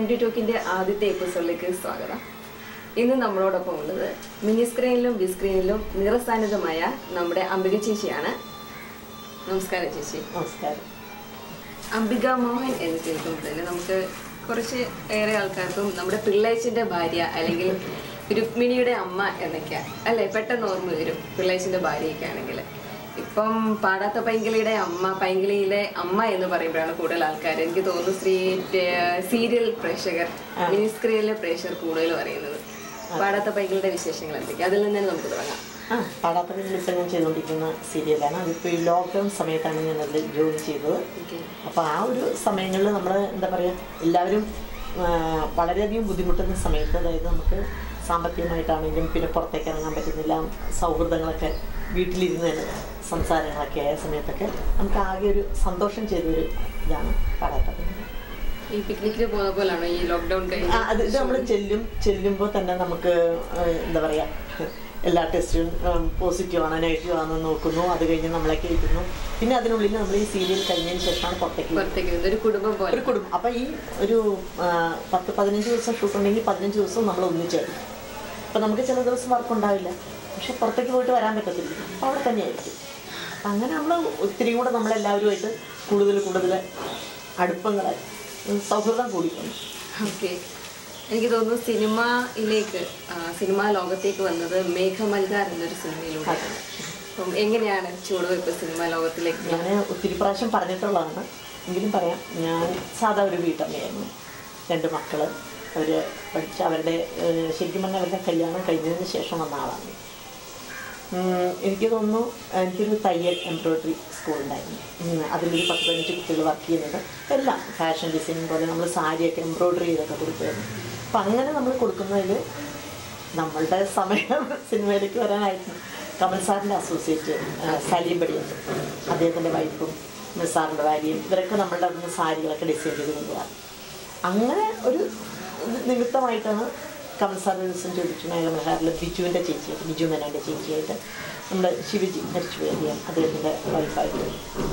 D ടോക്കിന്റെ ആദ്യത്തെ എപ്പിസോഡിലേക്ക് സ്വാഗതം ഇന്ന് നമ്മളോടൊപ്പം ഉള്ളത് മിനി സ്ക്രീനിലും ബി സ്ക്രീനിലും നിറസാന്നിധ്യമായ നമ്മുടെ അംബിക ചേച്ചിയാണ് നമസ്കാരം ചേച്ചി നമസ്കാരം അംബിക മോഹൻ എന്ന് കേൾക്കുമ്പോൾ തന്നെ നമുക്ക് കുറച്ച് ഏറെ ആൾക്കാർക്കും നമ്മുടെ പിള്ളേച്ചിന്റെ ഭാര്യ അല്ലെങ്കിൽ രുക്മിണിയുടെ അമ്മ എന്നൊക്കെ അല്ലെ പെട്ടെന്ന് ഓർമ്മ വരും പിള്ളേച്ചിന്റെ ഭാര്യയൊക്കെ ആണെങ്കിൽ ഇപ്പം പാടാത്ത പൈങ്കിളിയുടെ അമ്മ പൈങ്കിളിയിലെ അമ്മ എന്ന് പറയുമ്പോഴാണ് കൂടുതൽ ആൾക്കാർ എനിക്ക് തോന്നുന്നു സ്ത്രീ സീരിയൽ പ്രേക്ഷകർ മിനി സ്ക്രീനിലെ പ്രേക്ഷകർ കൂടുതൽ പറയുന്നത് പാടാത്ത പൈങ്കിളിയുടെ വിശേഷങ്ങൾ എന്തൊക്കെയാ അതിൽ നിന്ന് തന്നെ നമുക്ക് തുടങ്ങാം ആ പാടാത്ത ഇപ്പം ഞാൻ ചെയ്തുകൊണ്ടിരിക്കുന്ന സീരിയലാണ് അതിപ്പോൾ ഈ ലോക്ക്ഡൗൺ സമയത്താണ് ഞാൻ അതിൽ ജോയിൻ ചെയ്തത് ഓക്കെ അപ്പോൾ ആ ഒരു സമയങ്ങളിൽ നമ്മൾ എന്താ പറയുക എല്ലാവരും ആ, വളരെയധികം ബുദ്ധിമുട്ടുന്ന സമയത്ത് അതായത് നമുക്ക് സാമ്പത്തികമായിട്ടാണെങ്കിലും പിന്നെ പുറത്തേക്ക് ഇറങ്ങാൻ പറ്റുന്നില്ല സൗഹൃദങ്ങളൊക്കെ വീട്ടിലിരുന്ന് തന്നെ സംസാരങ്ങളൊക്കെ ആയ സമയത്തൊക്കെ നമുക്ക് ആകെ ഒരു സന്തോഷം ചെയ്തൊരു ഇതാണ് പാടാത്ത പെണ്ണ്. ഈ പിക്നിക്കിന് പോകുന്ന പോലാണോ ഈ ലോക്ക്ഡൌൺ ആ, കഴിഞ്ഞ് അത് ഇത് നമ്മൾ ചെല്ലും ചെല്ലുമ്പോൾ തന്നെ നമുക്ക് ആ, എന്താ പറയുക എല്ലാ ടെസ്റ്റും പോസിറ്റീവ് ആണ് നെഗറ്റീവ് ആണെന്ന് നോക്കുന്നു അത് കഴിഞ്ഞ് നമ്മളെ കയറ്റുന്നു പിന്നെ അതിനുള്ളിൽ നമ്മൾ ഈ സീരിയൽ കഴിഞ്ഞതിന് ശേഷമാണ് പുറത്തേക്ക് വരുന്നത്. പുറത്തേക്ക് വരുന്നത് ഒരു കുടുംബം പോലെ ഒരു കുടുംബം അപ്പം ഈ ഒരു ആ, പത്ത് പതിനഞ്ച് ദിവസം ഷൂട്ട് ഉണ്ടെങ്കിൽ പതിനഞ്ച് ദിവസം നമ്മൾ ഒന്നിച്ചായിരുന്നു അപ്പം നമുക്ക് ചില ദിവസം വർക്ക് ഉണ്ടാവില്ല പക്ഷെ പുറത്തേക്ക് പോയിട്ട് വരാൻ പറ്റത്തില്ല അപ്പോൾ അവിടെ തന്നെയായിരിക്കും അപ്പം അങ്ങനെ നമ്മൾ ഒത്തിരി കൂടെ നമ്മളെല്ലാവരുമായിട്ട് കൂടുതൽ കൂടുതൽ അടുപ്പങ്ങളായി ഉം, സൗഹൃദം കൂടിക്കൊണ്ട് ഓക്കെ എനിക്ക് തോന്നുന്നു സിനിമയിലേക്ക് ആ, സിനിമാ ലോകത്തേക്ക് വന്നത് മേഘമൽകാർ എന്നൊരു സിനിമയിലൂടെയാണ് അപ്പം എങ്ങനെയാണ് ചുവടുവയ്പ് സിനിമാ ലോകത്തിലേക്ക് ഞാൻ ഒത്തിരി പ്രാവശ്യം പറഞ്ഞിട്ടുള്ളതാണ് എങ്കിലും പറയാം ഞാൻ സാധാ ഒരു വീട്ടമ്മയായിരുന്നു രണ്ട് മക്കൾ അവർ പഠിച്ച അവരുടെ ഏഹ്, ശരിക്കും പറഞ്ഞാൽ അവരുടെ കല്യാണം കഴിഞ്ഞതിന് ശേഷം വന്ന ആളാണ് ഉം, എനിക്ക് തോന്നുന്നു എനിക്കൊരു തയ്യൽ എംബ്രോയ്ഡറി സ്കൂൾ ഉണ്ടായിരുന്നു ഉം, അതിലൊരു പത്ത് പതിനഞ്ച് കുട്ടികൾ വർക്ക് ചെയ്യുന്നത് എല്ലാം ഫാഷൻ ഡിസൈനിങ് പോലെ നമ്മൾ സാരിയൊക്കെ എംബ്രോയ്ഡറി ചെയ്തൊക്കെ കൊടുക്കുമായിരുന്നു അപ്പം അങ്ങനെ നമ്മൾ കൊടുക്കുന്നതിൽ നമ്മളുടെ സമയം സിനിമയിലേക്ക് വരാനായിരുന്നു കമൽ സാറിൻ്റെ അസോസിയേറ്റ് ആ, സലീം പടിയുണ്ട് അദ്ദേഹത്തിൻ്റെ വൈഫും സാറിൻ്റെ ഭാര്യയും ഇവരൊക്കെ നമ്മളുടെ അവിടുന്ന് സാരികളൊക്കെ ഡിസൈൻ ചെയ്ത് കൊണ്ടുപോകാറ് അങ്ങനെ ഒരു നിമിത്തമായിട്ടാണ് കമൽ സാർ ഒരു ദിവസം ചോദിച്ചു മേഘമൽഹാറിൽ ബിജുവിൻ്റെ ചേച്ചിയായിട്ട് ബിജു മേനോൻ്റെ ചേച്ചിയായിട്ട് നമ്മുടെ ശിവജി മരിച്ചുപോയി അദ്ദേഹം അദ്ദേഹത്തിൻ്റെ വൈഫായിട്ട്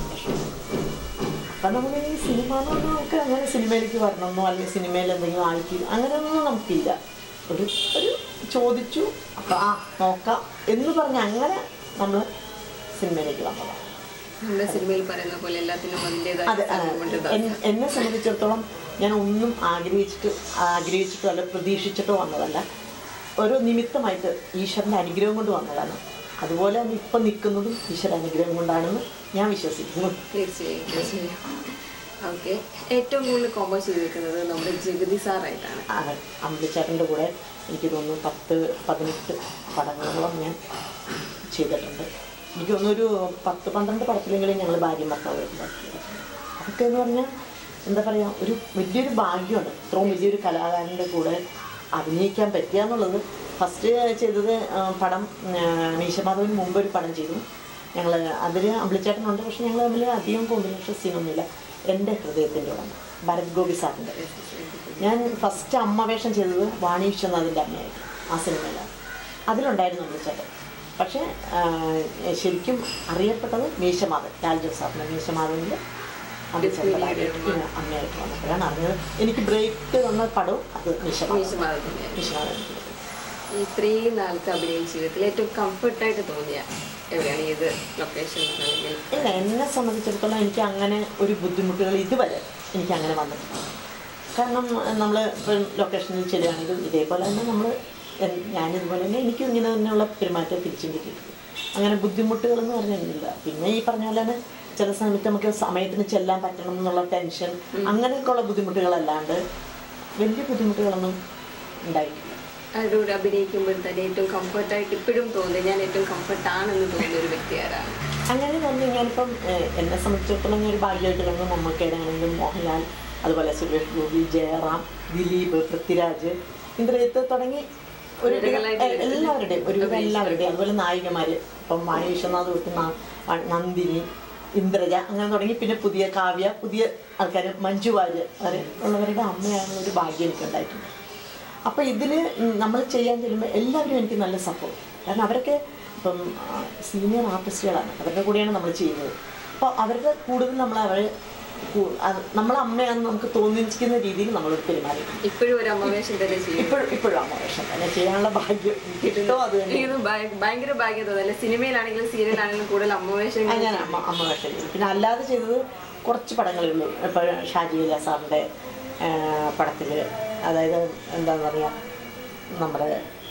അപ്പം നമ്മൾ ഈ സിനിമ എന്ന് പറഞ്ഞാൽ നമുക്ക് അങ്ങനെ സിനിമയിലേക്ക് വരണമെന്നോ അല്ലെങ്കിൽ സിനിമയിൽ എന്തെങ്കിലും ആയിട്ട് അങ്ങനെയൊന്നും നമുക്കില്ല ഒരു ഒരു ചോദിച്ചു അപ്പം ആ നോക്കാം എന്ന് പറഞ്ഞ് അങ്ങനെ നമ്മൾ സിനിമയിലേക്ക് വന്നതാണ് നമ്മുടെ സിനിമയിൽ പറയുന്ന പോലെ എല്ലാത്തിനും അതിൻ്റെതായ അതെ ആ, സമയമുണ്ട് എൻ- എന്നെ സംബന്ധിച്ചിടത്തോളം ഞാൻ ഒന്നും ആഗ്രഹിച്ചിട്ട് ആഗ്രഹിച്ചിട്ടോ അല്ല പ്രതീക്ഷിച്ചിട്ടോ വന്നതല്ല ഓരോ നിമിത്തമായിട്ട് ഈശ്വരൻ്റെ അനുഗ്രഹം കൊണ്ട് വന്നതാണ് അതുപോലെ തന്നെ ഇപ്പം നിൽക്കുന്നതും ഈശ്വര അനുഗ്രഹം കൊണ്ടാണെന്ന് ഞാൻ വിശ്വസിക്കുന്നു തീർച്ചയായും തീർച്ചയായും ഓക്കെ ഏറ്റവും കൂടുതൽ കോമ്പോ ചെയ്തിരിക്കുന്നത് നമ്മുടെ ജഗതി സാറായിട്ടാണ് ആ, അമ്പിളിച്ചേട്ടൻ്റെ കൂടെ എനിക്ക് തോന്നുന്നു പത്ത് പതിനെട്ട് പടങ്ങളോളം ഞാൻ ചെയ്തിട്ടുണ്ട് എനിക്ക് തോന്നുന്നു ഒരു പത്ത് പന്ത്രണ്ട് പടത്തിലെങ്കിലും ഞങ്ങൾ ഭാര്യ ഭർത്താവായിട്ട് അതൊക്കെ എന്ന് പറഞ്ഞാൽ എന്താ പറയുക ഒരു വലിയൊരു ഭാഗ്യമാണ് ഇത്രയും വലിയൊരു കലാകാരൻ്റെ കൂടെ അഭിനയിക്കാൻ പറ്റുക എന്നുള്ളത് ഫസ്റ്റ് ചെയ്തത് ആ, പടം ആ, മീശമാധവന് മുമ്പ് ഒരു പടം ചെയ്തു ഞങ്ങൾ അതിൽ അമ്പിളിച്ചേട്ടനുണ്ട് പക്ഷെ ഞങ്ങൾ തമ്മിൽ അധികം കോമ്പിനേഷൻ സീനൊന്നുമില്ല എൻ്റെ ഹൃദയത്തിൻ്റെ ഉടമ ഭരത് ഗോപി സാറിൻ്റെ ഞാൻ ഫസ്റ്റ് അമ്മ വേഷം ചെയ്തത് വാണി വിശ്വനാഥിൻ്റെ അമ്മയായിട്ട് ആ സിനിമയിലാണ് അതിലുണ്ടായിരുന്നു അമ്പിളിച്ചേട്ടൻ പക്ഷേ ആ, ശരിക്കും അറിയപ്പെട്ടത് മീശമാധവൻ ലാൽ ജോസ് സാറിൻ്റെ മീശമാധവനിൽ അമ്പിളിച്ചേട്ടൻ്റെ അമ്മയായിട്ട് വന്നപ്പോഴാണ് അറിഞ്ഞത് എനിക്ക് ബ്രേക്ക് തന്ന പടവും അത് മീശമാധവൻ മീശമാധവൻ്റെ മീശമാധവൻ ഇത്രയും നാളത്തെ അഭിനയ ജീവിതത്തിൽ ഏറ്റവും കംഫർട്ടായിട്ട് തോന്നിയ എവിടെയാണ് ഏത് ലൊക്കേഷൻ അല്ലെങ്കിൽ ഇല്ല എന്നെ സംബന്ധിച്ചിടത്തോളം എനിക്ക് അങ്ങനെ ഒരു ബുദ്ധിമുട്ടുകൾ ഇതുവരെ എനിക്ക് അങ്ങനെ വന്നിട്ടില്ല കാരണം നമ്മൾ ഇപ്പം ലൊക്കേഷനിൽ ചെല്ലുകയാണെങ്കിൽ ഇതേപോലെ തന്നെ നമ്മൾ ഞാനിതുപോലെ തന്നെ എനിക്കും ഇങ്ങനെ തന്നെയുള്ള പെരുമാറ്റം തിരിച്ചും കിട്ടിയിട്ടുണ്ട് അങ്ങനെ ബുദ്ധിമുട്ടുകളെന്ന് പറഞ്ഞില്ല പിന്നെ ഈ പറഞ്ഞ പോലെ തന്നെ ചില സമയത്ത് നമുക്ക് സമയത്തിന് ചെല്ലാൻ പറ്റണം എന്നുള്ള ടെൻഷൻ അങ്ങനെയൊക്കെയുള്ള ബുദ്ധിമുട്ടുകളല്ലാണ്ട് വലിയ ബുദ്ധിമുട്ടുകളൊന്നും ഉണ്ടായിട്ടില്ല അവരുടെ കൂടെ അഭിനയിക്കുമ്പോൾ തന്നെ ഏറ്റവും കംഫർട്ടായിട്ട് ഇപ്പോഴും തോന്നുന്നത് ഞാൻ ഏറ്റവും കംഫർട്ടാണെന്ന് തോന്നുന്ന ഒരു വ്യക്തി ആരാണ് അങ്ങനെ തന്നെ ഞാനിപ്പം ഏഹ്, എന്നെ സംബന്ധിച്ചിടത്തോളം ഞാൻ ഒരു ഭാഗ്യമായിട്ട് കാണുന്നു മമ്മൂക്കയുടെയാണെങ്കിലും മോഹൻലാൽ അതുപോലെ സുരേഷ് ഗോപി ജയറാം ദിലീപ് പൃഥ്വിരാജ് ഇന്ദ്രജിത്ത് തുടങ്ങി ഒരു വീടുകളായിട്ട് എ- എല്ലാവരുടെയും ഒരുവിധം എല്ലാവരുടെയും അതുപോലെ നായികമാര് ഇപ്പം വാണി വിശ്വനാഥ് തൊട്ട് ന- വ- നന്ദിനി ഇന്ദ്രജ അങ്ങനെ തുടങ്ങി പിന്നെ പുതിയ കാവ്യ പുതിയ ആൾക്കാർ മഞ്ജു വാര്യർ അങ്ങനെ ഉള്ളവരുടെ അമ്മയാണെന്ന ഒരു ഭാഗ്യം എനിക്കുണ്ടായിട്ടുണ്ട് അപ്പോൾ ഇതിൽ നമ്മൾ ചെയ്യാൻ ചെല്ലുമ്പോൾ എല്ലാവരും എനിക്ക് നല്ല സപ്പോർട്ട് കാരണം അവരൊക്കെ ഇപ്പം സീനിയർ ആർട്ടിസ്റ്റുകളാണ് അവരുടെ കൂടെയാണ് നമ്മൾ ചെയ്യുന്നത് അപ്പോൾ അവരുടെ കൂടുതൽ നമ്മൾ അവരെ കൂ- അത് നമ്മളെ അമ്മയാണെന്ന് നമുക്ക് തോന്നിക്കുന്ന രീതിയിൽ നമ്മളോട് പെരുമാറി ഇപ്പോഴും ഒരു അമ്മ വേഷം തന്നെ ചെയ്യും ഇപ്പോഴും ഇപ്പോഴും അമ്മ വേഷം തന്നെ ചെയ്യാനുള്ള ഭാഗ്യം കിട്ടോ അത് തന്നെ ഇത് ഭയ- ഭയങ്കര ഭാഗ്യം തോന്നുന്നു സിനിമയിലാണെങ്കിലും സീരിയലാണെങ്കിലും കൂടുതൽ അമ്മ വേഷം ആ, ഞാൻ അമ്മ അമ്മ വേഷം ചെയ്തു പിന്നെ അല്ലാതെ ചെയ്തത് കുറച്ച് പടങ്ങളേ ഉള്ളൂ ഇപ്പോൾ ഷാജി സാറിൻ്റെ പടത്തിൽ അതായത് എന്താണെന്ന് പറയുക നമ്മുടെ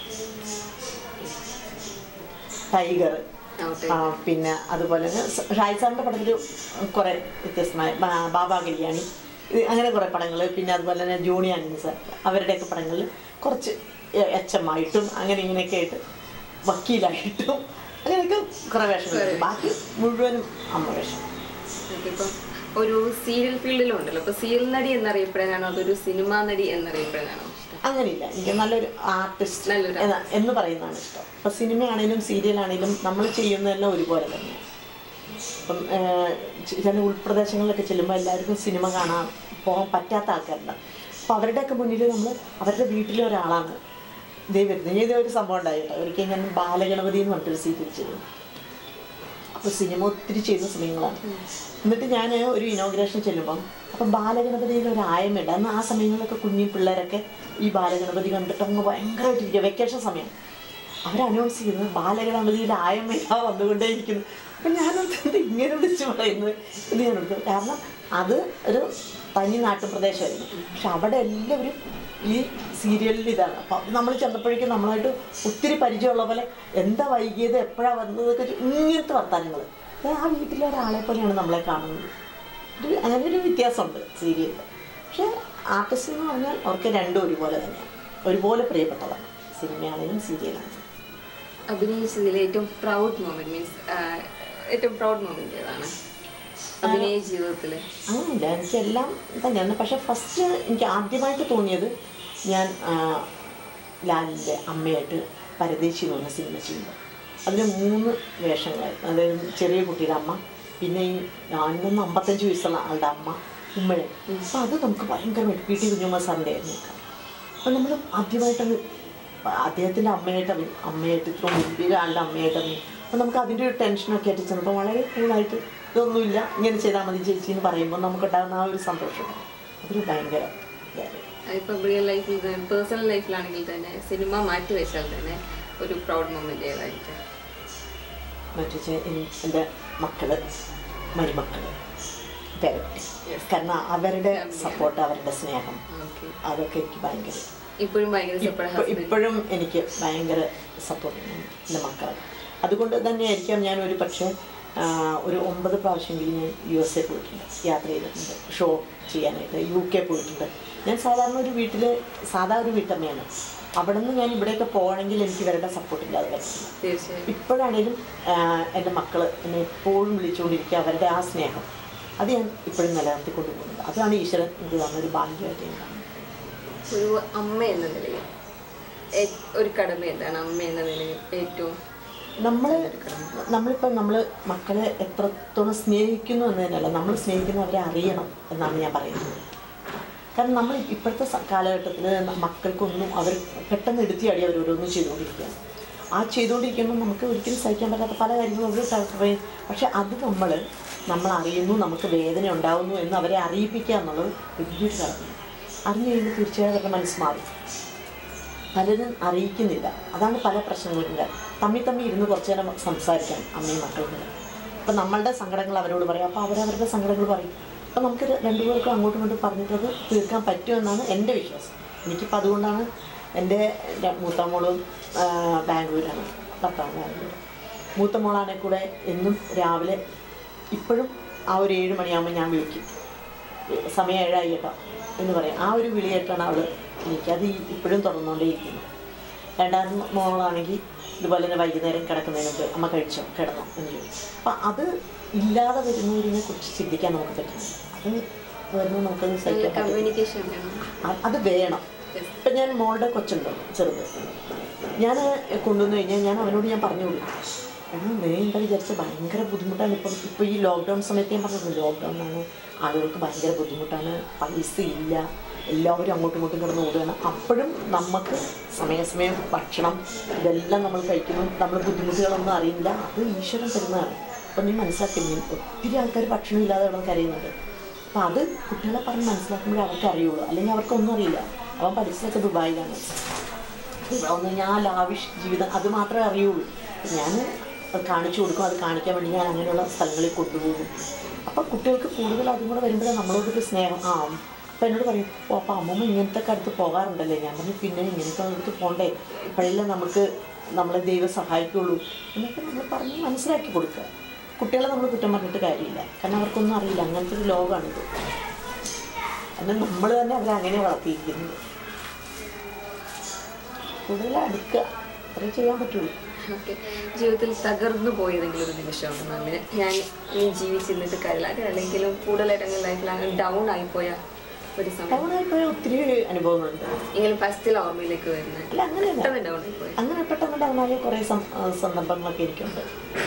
ടൈഗർ ആവട്ടെ. ആ, പിന്നെ അതുപോലെ തന്നെ സ- ഷാജി സാറിൻ്റെ പടത്തിൽ കുറേ വ്യത്യസ്തമായ ബാ- ബാബാ കല്യാണി ഇത് അങ്ങനെ കുറേ പടങ്ങൾ പിന്നെ അതുപോലെ തന്നെ ജോണി ആനന്ദ് സാർ അവരുടെയൊക്കെ പടങ്ങളിൽ കുറച്ച് എച്ച് എം ആയിട്ടും അങ്ങനെ ഇങ്ങനെയൊക്കെ ആയിട്ട് വക്കീലായിട്ടും അങ്ങനെയൊക്കെ കുറേ വേഷങ്ങൾ ബാക്കി മുഴുവനും അമ്മ വേഷം ഓക്കേ, ഇപ്പം ഒരു സീരിയൽ ഫീൽഡിലും ഉണ്ടല്ലോ അപ്പൊ സീരിയൽ നടി എന്നറിയപ്പെടാനാണോ അതൊരു സിനിമാ നടി എന്നറിയപ്പെടാനാണോ ഇഷ്ടം അങ്ങനെയില്ല എനിക്ക് നല്ലൊരു ആർട്ടിസ്റ്റ് നല്ലൊരു എന്ന എന്ന് പറയുന്നതാണ് ഇഷ്ടം ഇപ്പം സിനിമയാണേലും സീരിയലാണേലും നമ്മൾ ചെയ്യുന്നതെല്ലാം ഒരുപോലെ തന്നെ ഇപ്പം ഏഹ്, ചി- ചില ഉൾപ്രദേശങ്ങളിലൊക്കെ ചെല്ലുമ്പോൾ എല്ലാവർക്കും സിനിമ കാണാൻ പോകാൻ പറ്റാത്ത ആൾക്കാരുണ്ട് അപ്പോൾ അവരുടെയൊക്കെ മുന്നിൽ നമ്മൾ അവരുടെ വീട്ടിലെ ഒരാളാണ് ഇതേ വരുന്നത് ഇതേ ഒരു സംഭവം ഉണ്ടായിട്ടോ ഒരിക്കൽ ഞാൻ ബാലഗണപതി എന്ന് പറഞ്ഞിട്ടൊരു സീരിയൽ ചെയ്തു അപ്പോൾ സിനിമ ഒത്തിരി ചെയ്യുന്ന സമയങ്ങളാണ് എന്നിട്ട് ഞാൻ ഒരു ഇനോഗ്രേഷൻ ചെല്ലുമ്പം അപ്പം ബാലഗണപതിയിൽ ഒരു ആയമുണ്ട് അന്ന് ആ സമയങ്ങളിലൊക്കെ കുഞ്ഞി പിള്ളേരൊക്കെ ഈ ബാലഗണപതി കണ്ടിട്ട് അങ്ങ് ഭയങ്കരമായിട്ടിരിക്കുക വെക്കേഷൻ സമയം അവർ അനൗൺസ് ചെയ്തത് ബാലഗണപതിയിൽ ആയമ്മ വന്നുകൊണ്ടേയിരിക്കുന്നു അപ്പം ഞാനത് ഇങ്ങനെ വിളിച്ച് പറയുന്നത് എന്ന് ഞാൻ എടുത്തു കാരണം അത് ഒരു തനി നാട്ടുപ്രദേശമായിരുന്നു പക്ഷെ അവിടെ എല്ലാവരും ഈ സീരിയലിൽ ഇതാണ് അപ്പം നമ്മൾ ചെന്നപ്പോഴേക്കും നമ്മളായിട്ട് ഒത്തിരി പരിചയമുള്ള പോലെ എന്താ വൈകിയത് എപ്പോഴാണ് വന്നതൊക്കെ ചോ- ഇങ്ങനത്തെ വർത്തമാനങ്ങൾ ആ വീട്ടിലെ ഒരാളെ പോലെയാണ് നമ്മളെ കാണുന്നത് ഒരു അങ്ങനെ ഒരു വ്യത്യാസമുണ്ട് സീരിയലിൽ പക്ഷേ ആർട്ടിസ്റ്റ് എന്ന് പറഞ്ഞാൽ അവർക്ക് രണ്ടും ഒരുപോലെ തന്നെയാണ് ഒരുപോലെ പ്രിയപ്പെട്ടതാണ് സിനിമയാണെങ്കിലും സീരിയലാണെങ്കിലും അഭിനയിച്ചതിൽ ഏറ്റവും പ്രൗഡ് മൊമെന്റ് മീൻസ് ഏറ്റവും പ്രൗഡ് മൊമെന്റ് ഏതാണ് അഭിനയ ജീവിതത്തില് അങ്ങനെയില്ല എനിക്കെല്ലാം തന്നെയാണ് പക്ഷെ ഫസ്റ്റ് എനിക്ക് ആദ്യമായിട്ട് തോന്നിയത് ഞാൻ ആ, ലാലിൻ്റെ അമ്മയായിട്ട് പരദേശി എന്ന് പറഞ്ഞ സിനിമ ചെയ്യുമ്പോൾ അതിൽ മൂന്ന് വേഷങ്ങളായിരുന്നു അതായത് ചെറിയ കുട്ടിയുടെ അമ്മ പിന്നെ ഈ ഞാനൊന്ന് അമ്പത്തഞ്ച് വയസ്സുള്ള ആളുടെ അമ്മ ഉമ്മഴൻ അപ്പം അത് നമുക്ക് ഭയങ്കരമായിട്ട് പി ടി കുഞ്ഞമ്മ സാറിൻ്റെ ആയിരുന്നു അപ്പം നമ്മൾ ആദ്യമായിട്ടങ്ങ് അദ്ദേഹത്തിൻ്റെ അമ്മയായിട്ട് അഭി അമ്മയായിട്ട് ഇത്ര വലിയ ആളുടെ അമ്മയായിട്ട് അഭിനയി അപ്പം നമുക്ക് അതിൻ്റെ ഒരു ടെൻഷനൊക്കെ ആയിട്ട് ചെന്നപ്പോൾ വളരെ കൂളായിട്ട് ഇതൊന്നുമില്ല ഇങ്ങനെ ചെയ്താൽ മതി ചേച്ചി എന്ന് പറയുമ്പോൾ നമുക്കുണ്ടാകുന്ന ആ ഒരു സന്തോഷം അതൊരു ഭയങ്കര ഇതായിരുന്നു. ഇപ്പം റിയൽ ലൈഫിൽ പേഴ്സണൽ ലൈഫിലാണെങ്കിൽ തന്നെ സിനിമ മാറ്റി വെച്ചാൽ തന്നെ ഒരു പ്രൗഡ് മൊമെന്റ് ഏതായിരിക്കും മറ്റു ചെ- എൻ- എൻ്റെ മക്കള് മരുമക്കള് പേരക്കുട്ടി കാരണം അവരുടെ സപ്പോർട്ട് അവരുടെ സ്നേഹം ഓക്കെ അതൊക്കെ എനിക്ക് ഭയങ്കര ഇപ്പോഴും ഭയങ്കര ഇപ്പ- സപ്പോർട്ട് ഇപ്പോഴും എനിക്ക് ഭയങ്കര സപ്പോർട്ടാണ് എൻ്റെ മക്കൾ അതുകൊണ്ട് തന്നെയായിരിക്കാം ഞാൻ ഒരു പക്ഷേ ആ, ഒരു ഒമ്പത് പ്രാവശ്യമെങ്കിലും ഞാൻ യു എസ് എ പോയിട്ടുണ്ട് യാത്ര ചെയ്തിട്ടുണ്ട് ഷോ ചെയ്യാനായിട്ട് യു കെ പോയിട്ടുണ്ട് ഞാൻ സാധാരണ ഒരു വീട്ടിൽ സാധാ ഒരു വീട്ടമ്മയാണ് അവിടെ നിന്ന് ഞാൻ ഇവിടെയൊക്കെ പോകണമെങ്കിൽ എനിക്ക് ഇവരുടെ സപ്പോർട്ട് ഇല്ലാതെ പറ്റില്ല തീർച്ചയായും ഇപ്പോഴാണേലും ആഹ്, എൻ്റെ മക്കൾ എന്നെ എപ്പോഴും വിളിച്ചുകൊണ്ടിരിക്കുക അവരുടെ ആ സ്നേഹം അത് ഞാൻ ഇപ്പോഴും നിലനിർത്തിക്കൊണ്ട് പോകുന്നുണ്ട് അതാണ് ഈശ്വരൻ എനിക്ക് തന്നൊരു ഭാഗ്യമായിട്ട് ഞാൻ കാണുന്നത് ഒരു അമ്മ എന്ന നിലയിൽ ഏ- ഒരു കടമ എന്താണ് അമ്മ എന്ന നിലയിൽ ഏറ്റവും നമ്മൾ നമ്മളിപ്പോൾ നമ്മൾ മക്കളെ എത്രത്തോളം സ്നേഹിക്കുന്നു എന്നതിനല്ല നമ്മൾ സ്നേഹിക്കുന്നവരെ അറിയണം എന്നാണ് ഞാൻ പറയുന്നത് കാരണം നമ്മൾ ഇപ്പോഴത്തെ സ- കാലഘട്ടത്തിൽ മക്കൾക്കൊന്നും അവർ പെട്ടെന്ന് എടുത്തിയാടി അവർ ഓരോന്നും ചെയ്തുകൊണ്ടിരിക്കുകയാണ് ആ ചെയ്തുകൊണ്ടിരിക്കുമ്പോൾ നമുക്ക് ഒരിക്കലും സഹിക്കാൻ പറ്റാത്ത പല കാര്യങ്ങളും അവർ പറയും പക്ഷെ അത് നമ്മൾ നമ്മൾ അറിയുന്നു നമുക്ക് വേദന ഉണ്ടാകുന്നു എന്ന് അവരെ അറിയിപ്പിക്കുക എന്നുള്ളത് വലിയൊരു കാര്യമാണ് അറിഞ്ഞു കഴിയുമ്പോൾ തീർച്ചയായും അവരുടെ മനസ്സ് മാറും പലരും അറിയിക്കുന്നില്ല അതാണ് പല പ്രശ്നങ്ങൾക്കും കാരണം തമ്മിൽ തമ്മിൽ ഇരുന്ന് കുറച്ച് നേരം സംസാരിക്കണം അമ്മയും മക്കളും കൂടെ അപ്പം നമ്മളുടെ സങ്കടങ്ങൾ അവരോട് പറയും അപ്പോൾ അവരവരുടെ സങ്കടങ്ങൾ പറയും അപ്പം നമുക്ക് ര- രണ്ടുപേർക്കും അങ്ങോട്ടും ഇങ്ങോട്ടും പറഞ്ഞിട്ടത് തീർക്കാൻ പറ്റുമെന്നാണ് എൻ്റെ വിശ്വാസം എനിക്കിപ്പോൾ അതുകൊണ്ടാണ് എൻ്റെ ര- മൂത്ത മോളും ആ, ബാംഗ്ലൂരാണ് ഭർത്താവ് ബാംഗ്ലൂർ മൂത്ത മോളാണെങ്കിൽ കൂടെ എന്നും രാവിലെ ഇപ്പോഴും ആ ഒരു ഏഴ് മണിയാകുമ്പോൾ ഞാൻ വിളിക്കും സമയം ഏഴായി കേട്ടോ എന്ന് പറയും ആ ഒരു വിളിയായിട്ടാണ് അവൾ എനിക്കത് ഈ- ഇപ്പോഴും തുടർന്നുകൊണ്ടേയിരിക്കുന്നത് രണ്ടാം മോളാണെങ്കിൽ ഇതുപോലെ തന്നെ വൈകുന്നേരം കിടക്കുന്നതിന് മുമ്പ് അമ്മ കഴിച്ചോ കിടന്നോ എന്ന് ചോദിക്കും അപ്പം അത് ഇല്ലാതെ വരുന്നതിനെ കുറിച്ച് ചിന്തിക്കാൻ നമുക്ക് പറ്റുന്നില്ല അത് വരുമ്പോൾ നമുക്കത് സഹിക്കാൻ പറ്റും കമ്മ്യൂണിക്കേഷൻ വേണം അ- അത് വേണം ഇപ്പം ഞാൻ മോളുടെ കൊച്ചുണ്ട് ചെറുത് ഞാൻ കൊണ്ടുവന്നു കഴിഞ്ഞാൽ ഞാൻ അവനോട് ഞാൻ പറഞ്ഞു കൊടുക്കും എടാ നീ എന്താ വിചാരിച്ച ഭയങ്കര ബുദ്ധിമുട്ടാണ് ഇപ്പം ഇപ്പം ഈ ലോക്ക്ഡൗൺ സമയത്ത് ഞാൻ പറഞ്ഞത് ലോക്ക്ഡൗൺ ആണ് ആളുകൾക്ക് ഭയങ്കര ബുദ്ധിമുട്ടാണ് പൈസ ഇല്ല എല്ലാവരും അങ്ങോട്ടും ഇങ്ങോട്ടും കിടന്ന് ഓടുകയാണ് അപ്പോഴും നമുക്ക് സമയാസമയം ഭക്ഷണം ഇതെല്ലാം നമ്മൾ കഴിക്കുന്നു നമ്മൾ ബുദ്ധിമുട്ടുകളൊന്നും അറിയില്ല അത് ഈശ്വരൻ തരുന്നതാണ് അപ്പം നീ മനസ്സിലാക്കി നീ ഒത്തിരി ആൾക്കാർ ഭക്ഷണം ഇല്ലാതെ കിടന്ന് കരയുന്നുണ്ട് അപ്പം അത് കുട്ടികളെ പറഞ്ഞ് മനസ്സിലാക്കുമ്പോഴേ അവർക്ക് അറിയുള്ളൂ അല്ലെങ്കിൽ അവർക്കൊന്നും അറിയില്ല അവൻ പഠിച്ചതൊക്കെ ദുബായിലാണ് ഇവിടെ വന്ന് ഞാൻ ലാവിഷ് ജീവിതം അത് മാത്രമേ അറിയുള്ളൂ ഞാൻ അത് കാണിച്ചു കൊടുക്കും അത് കാണിക്കാൻ വേണ്ടി ഞാൻ അങ്ങനെയുള്ള സ്ഥലങ്ങളിൽ കൊണ്ടുപോകും അപ്പം കുട്ടികൾക്ക് കൂടുതൽ അതും കൂടെ വരുമ്പോഴേ നമ്മളോടൊരു സ്നേഹം ആ അപ്പം എന്നോട് പറയും ഓ അപ്പം അമ്മമ്മ ഇങ്ങനത്തെ ഒക്കെ അടുത്ത് പോകാറുണ്ടല്ലേ ഞാൻ പറഞ്ഞു പിന്നെ ഇങ്ങനത്തെ അടുത്ത് പോകണ്ടേ ഇപ്പോഴല്ലേ നമുക്ക് നമ്മളെ ദൈവം സഹായിക്കുള്ളൂ എന്നൊക്കെ നമ്മൾ പറഞ്ഞ് മനസ്സിലാക്കി കൊടുക്കുക കുട്ടികളെ നമ്മൾ കുറ്റം പറഞ്ഞിട്ട് കാര്യമില്ല കാരണം അവർക്കൊന്നും അറിയില്ല അങ്ങനത്തെ ഒരു ലോകമാണിത് എന്നാൽ നമ്മൾ തന്നെ അവരെ അങ്ങനെ വളർത്തിയിരിക്കുന്നത് കൂടുതൽ അടുക്കുക അത്രേ ചെയ്യാൻ പറ്റുള്ളൂ ഓക്കെ ജീവിതത്തിൽ തകർന്നു പോയതെങ്കിലും ഒരു നിമിഷമാണ് മാമിന് ഞാൻ ഇനി ജീവിച്ചിരുന്നിട്ട് കാര്യമില്ല അല്ലെങ്കിലും കൂടുതലായിട്ട് അങ്ങനെ ലൈഫിൽ അങ്ങനെ ഡൗൺ ആയിപ്പോയ ഒരു സമയം ടൗണായിപ്പോയ ഒത്തിരി അനുഭവങ്ങളുണ്ട് എങ്കിലും ഫസ്റ്റിൽ ഓർമ്മയിലേക്ക് വരുന്നത് അല്ല അങ്ങനെയല്ല പെട്ടെന്ന് ഡൗൺ ആയിപ്പോയി അങ്ങനെ പെട്ടെന്ന് ഡൗണായ കുറേ സം- ആ, സന്ദർഭങ്ങളൊക്കെ എനിക്കുണ്ട്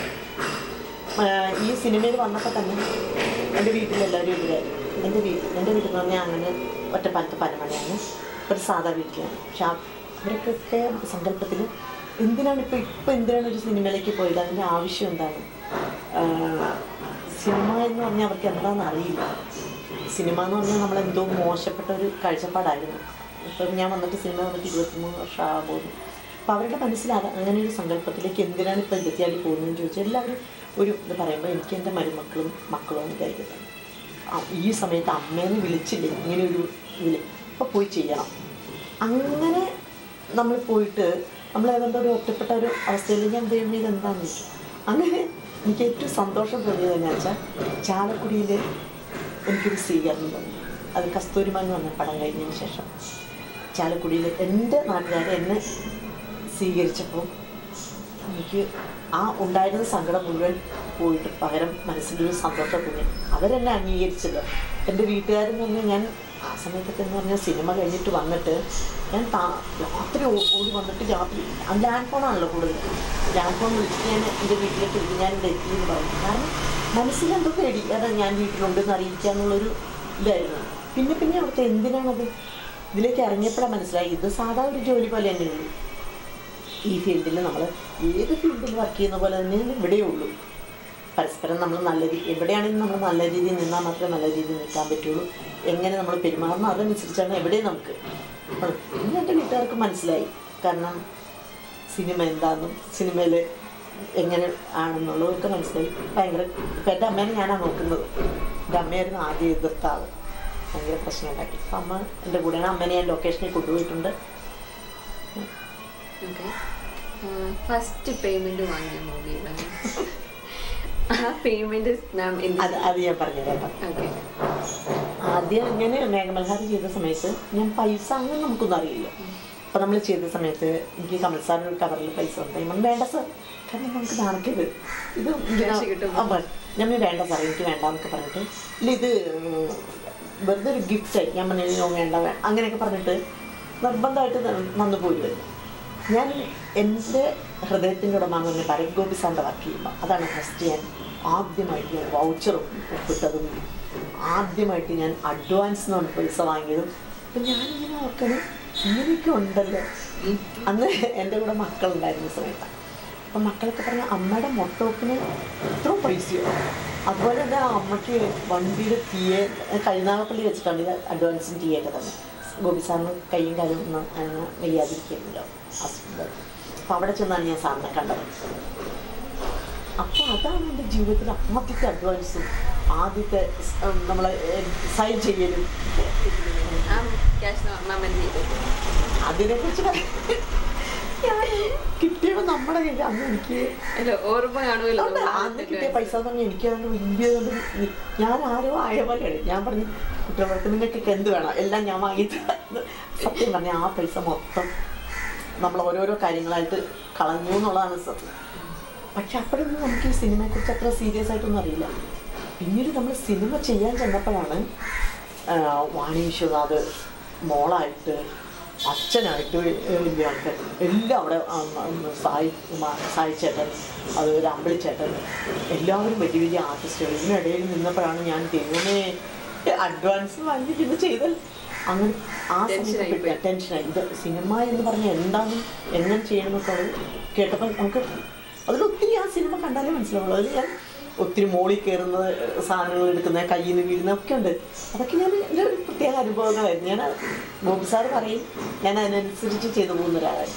ആ, ഈ സിനിമയിൽ വന്നപ്പോൾ തന്നെ എൻ്റെ വീട്ടിലെല്ലാവരും എതിരായിരുന്നു എൻ്റെ വീട്ടിൽ എൻ്റെ വീട്ടിൽ എന്ന് പറഞ്ഞാൽ അങ്ങനെ ഒറ്റപ്പാലത്ത് പനമണയാണ് ഒരു സാധാ വീട്ടിലാണ് പക്ഷെ ആ- അവരൊക്കെ സങ്കല്പത്തിൽ എന്തിനാണ് ഇപ്പോൾ ഇപ്പോൾ എന്തിനാണ് ഒരു സിനിമയിലേക്ക് പോയത് അതിൻ്റെ ആവശ്യം എന്താണ് ആ, സിനിമ എന്ന് പറഞ്ഞാൽ അവർക്ക് എന്താണെന്ന് അറിയില്ല സിനിമ എന്ന് പറഞ്ഞാൽ നമ്മളെന്തോ മോശപ്പെട്ട ഒരു കാഴ്ചപ്പാടായിരുന്നു ഇപ്പം ഞാൻ വന്നിട്ട് സിനിമ വന്നിട്ട് ഇരുപത്തിമൂന്ന് വർഷം ആകാൻ പോകുന്നു അപ്പോൾ അവരുടെ മനസ്സിലാകാം അങ്ങനെ ഒരു സങ്കല്പത്തിലേക്ക് എന്തിനാണ് ഇപ്പം ഇരുപത്തിയാലിൽ പോകുന്നതെന്ന് ചോദിച്ചാൽ എല്ലാവരും ഒരു ഇത് പറയുമ്പോൾ എനിക്ക് എൻ്റെ മരുമക്കളും മക്കളും വിചാരിക്കുന്നത് ആ, ഈ സമയത്ത് അമ്മേനെ വിളിച്ചില്ലേ ഇങ്ങനെ ഒരു ഇതിൽ അപ്പോൾ പോയി ചെയ്യണം അങ്ങനെ നമ്മൾ പോയിട്ട് നമ്മൾ ഏതാണ്ട് ഒരു ഒറ്റപ്പെട്ട ഒരു അവസ്ഥയിൽ ഞാൻ ദൈവം ഇത് എന്താണെന്ന് ചോദിച്ചു അങ്ങനെ എനിക്ക് ഏറ്റവും സന്തോഷം തോന്നിയത് എന്നാ വെച്ചാൽ ചാലക്കുടിയിൽ എനിക്കൊരു സ്വീകരണം തോന്നി അത് കസ്തൂരിമ എന്ന് പറഞ്ഞ പടം കഴിഞ്ഞതിന് ശേഷം ചാലക്കുടിയിൽ എൻ്റെ നാട്ടുകാരെ എന്നെ സ്വീകരിച്ചപ്പോൾ എനിക്ക് ആ ഉണ്ടായിരുന്ന സങ്കടം മുഴുവൻ പോയിട്ട് പകരം മനസ്സിലൊരു സന്തോഷം തോന്നി അവരെന്നെ അംഗീകരിച്ചത് എൻ്റെ വീട്ടുകാരെന്ന് പറഞ്ഞാൽ ഞാൻ ആ സമയത്തൊക്കെ എന്ന് പറഞ്ഞാൽ സിനിമ കഴിഞ്ഞിട്ട് വന്നിട്ട് ഞാൻ താ രാത്രി ഓ- ഓടി വന്നിട്ട് രാത്രി ലാൻഡ് ഫോണാണല്ലോ കൂടുതൽ ലാൻഡ് ഫോൺ വിളിച്ചിട്ട് ഞാൻ എൻ്റെ വീട്ടിലേക്ക് വിളിക്കും ഞാൻ ഇവിടെ എത്തി എന്ന് പറയും കാരണം മനസ്സിലെന്തോ പേടി കാരണം ഞാൻ വീട്ടിലുണ്ടെന്ന് അറിയിക്കുക എന്നുള്ളൊരു ഇതായിരുന്നു പിന്നെ പിന്നെ അവിടുത്തെ എന്തിനാണത് ഇതിലേക്ക് ഇറങ്ങിയപ്പോഴാണ് മനസ്സിലായി ഇത് സാധാ ഒരു ജോലി പോലെ തന്നെയുള്ളൂ ഈ ഫീൽഡിൽ നമ്മൾ ഏത് ഫീൽഡിൽ വർക്ക് ചെയ്യുന്ന പോലെ തന്നെ ഇവിടെയേ ഉള്ളൂ പരസ്പരം നമ്മൾ നല്ല രീതി എവിടെയാണെങ്കിലും നമ്മൾ നല്ല രീതിയിൽ നിന്നാൽ മാത്രമേ നല്ല രീതിയിൽ നിൽക്കാൻ പറ്റുള്ളൂ എങ്ങനെ നമ്മൾ പെരുമാറണം അതനുസരിച്ചാണ് എവിടെയും നമുക്ക് അപ്പോൾ ഇന്ന് എൻ്റെ വീട്ടുകാർക്ക് മനസ്സിലായി കാരണം സിനിമ എന്താണെന്നും സിനിമയിൽ എങ്ങനെ ആണെന്നുള്ളതൊക്കെ മനസ്സിലായി ഭയങ്കര ഇപ്പം എൻ്റെ അമ്മേനെ ഞാനാണ് നോക്കുന്നത് എൻ്റെ അമ്മയായിരുന്നു ആദ്യം എതിർത്ത ആൾ ഭയങ്കര പ്രശ്നം ഉണ്ടാക്കി അപ്പം അമ്മ എൻ്റെ കൂടെയാണ് അമ്മേനെ ഞാൻ ലൊക്കേഷനിൽ കൊണ്ടുപോയിട്ടുണ്ട് ഓക്കെ ഫസ്റ്റ് പേയ്മെന്റ് വാങ്ങിയ മൂവി ആ പേയ്മെന്റ് മാം എന്ത് അത് അത് ഞാൻ പറഞ്ഞുതരാം ഓക്കെ ആദ്യം ഇങ്ങനെ മേഘമൽഹാർ ചെയ്ത സമയത്ത് ഞാൻ പൈസ അങ്ങനെ നമുക്കൊന്നും അറിയില്ല അപ്പോൾ നമ്മൾ ചെയ്ത സമയത്ത് എനിക്ക് കമൽ സാറിന് ഒരു കവറിൽ പൈസ ഉണ്ട് ഞാൻ പറഞ്ഞു, വേണ്ട സാർ കാരണം നമുക്ക് നാണക്കേട് ഇത് ഇങ്ങനെ- Cash കിട്ടും. ആ, പറ- ഞാൻ പറഞ്ഞു, വേണ്ട സാർ എനിക്ക് വേണ്ട എന്നൊക്കെ പറഞ്ഞിട്ട് ഇല്ല ഇത് ഉം, വെറുതെ ഒരു ഗിഫ്റ്റായി ഞാൻ പറഞ്ഞു "നോ, വേണ്ട വേ-" അങ്ങനെയൊക്കെ പറഞ്ഞിട്ട് നിർബന്ധമായിട്ട് നന്നു പോയിരുന്നു ഞാൻ എൻ്റെ ഹൃദയത്തിൻ്റെ ഉടമ എന്ന് പറഞ്ഞാൽ ഭരത് ഗോപി സാറിൻ്റെ വർക്ക് ചെയ്യുമ്പോൾ അതാണ് ഫസ്റ്റ് ഞാൻ ആദ്യമായിട്ട് ഞാൻ വൗച്ചറും ഒപ്പിട്ടതും ആദ്യമായിട്ട് ഞാൻ അഡ്വാൻസ് എന്ന് പറഞ്ഞ പൈസ വാങ്ങിയതും അപ്പം ഞാനിങ്ങനെ ഓർക്കണം ഇങ്ങനെയൊക്കെ ഉണ്ടല്ലോ അന്ന് എൻ്റെ കൂടെ മക്കളുണ്ടായിരുന്ന സമയത്താണ് അപ്പം മക്കളൊക്കെ പറഞ്ഞ അമ്മയുടെ മൊട്ടോക്കിന് ഇത്രയും പൈസയോ അതുപോലെ തന്നെ ആ അമ്മയ്ക്ക് വണ്ടിയുടെ തീയെ കഴുനാഗപ്പള്ളി വെച്ചിട്ടാണ് ഇത് അഡ്വാൻസും തീയൊക്കെ തന്നെ ഗോപി സാറിന് കൈയും കാലും ഒന്നും അങ്ങനെ വയ്യാതിരിക്കുമല്ലോ ഹസ്ബൻഡ് അപ്പോൾ അവിടെ ചെന്നാണ് ഞാൻ സാറിനെ കണ്ടത് അപ്പോൾ അതാണ് എൻ്റെ ജീവിതത്തിൽ ആദ്യത്തെ അഡ്വാൻസും ആദ്യത്തെ സ്- ഉം, നമ്മളെ സൈൻ ചെയ്യലും ആ ക്യാഷ് മാം എന്ത് ചെയ്തു അതിനെക്കുറിച്ച് പറയാൻ ഞാൻ കിട്ടിയപ്പോൾ നമ്മുടെ കയ്യിൽ അന്ന് എനിക്ക് അല്ല ഓർമ്മ കാണുമല്ലോ ഉണ്ട്. അന്ന് കിട്ടിയ പൈസ എന്ന് പറഞ്ഞാൽ എനിക്ക് അതുകൊണ്ട് വലിയ കൊണ്ട് ഞാൻ ആരോ ആയ പോലെയാണ് ഞാൻ പറഞ്ഞു കുട്ടികൾക്ക് നിങ്ങൾക്കൊക്കെ എന്ത് വേണം എല്ലാം ഞാൻ വാങ്ങി തരാം." സത്യം പറഞ്ഞാൽ ആ പൈസ മൊത്തം നമ്മൾ ഓരോരോ കാര്യങ്ങളായിട്ട് കളഞ്ഞു എന്നുള്ളതാണ് സത്യം പക്ഷെ അപ്പോഴൊന്നും നമുക്ക് ഈ സിനിമയെക്കുറിച്ച് അത്ര സീരിയസ് ആയിട്ടൊന്നും അറിയില്ല പിന്നീട് നമ്മൾ സിനിമ ചെയ്യാൻ ചെന്നപ്പോഴാണ് ആ, വാണി വിശ്വനാഥ് മോളായിട്ട് അച്ഛനായിട്ട് വലിയ ആൾക്കാർ എല്ലാം അവിടെ ആ, ഉം, സായി കുമാർ സായി ചേട്ടൻ അതുപോലെ അമ്പിളി ചേട്ടൻ എല്ലാവരും വലിയ വലിയ ആർട്ടിസ്റ്റുകൾ ഇതിനിടയിൽ നിന്നപ്പോഴാണ് ഞാൻ ദൈവമേ അഡ്വാൻസ് വാങ്ങി പിന്നെ ചെയ്തൽ അങ്ങനെ ആ ടെൻഷനായി സമയത്ത് പോയി. ടെൻഷനായി ഇത് സിനിമ എന്ന് പറഞ്ഞാൽ എന്താണ് എങ്ങനെ ചെയ്യണമെന്നൊക്കെ ഉള്ളത് കേട്ടപ്പോൾ നമുക്ക് അതിലൊത്തിരി ആ സിനിമ കണ്ടാലേ മനസ്സിലാവുള്ളൂ അതിൽ ഞാൻ ഒത്തിരി മോളിൽ കയറുന്ന സാധനങ്ങൾ എടുക്കുന്ന കയ്യിൽ നിന്ന് വീഴുന്ന ഒക്കെ ഉണ്ട് അതൊക്കെ ഞാൻ എൻ്റെ ഒരു പ്രത്യേക അനുഭവങ്ങളായിരുന്നു ഞാൻ ബോബി സാറ് പറയും ഞാൻ അതിനനുസരിച്ച് ചെയ്തു പോകുന്ന ഒരാളായിരുന്നു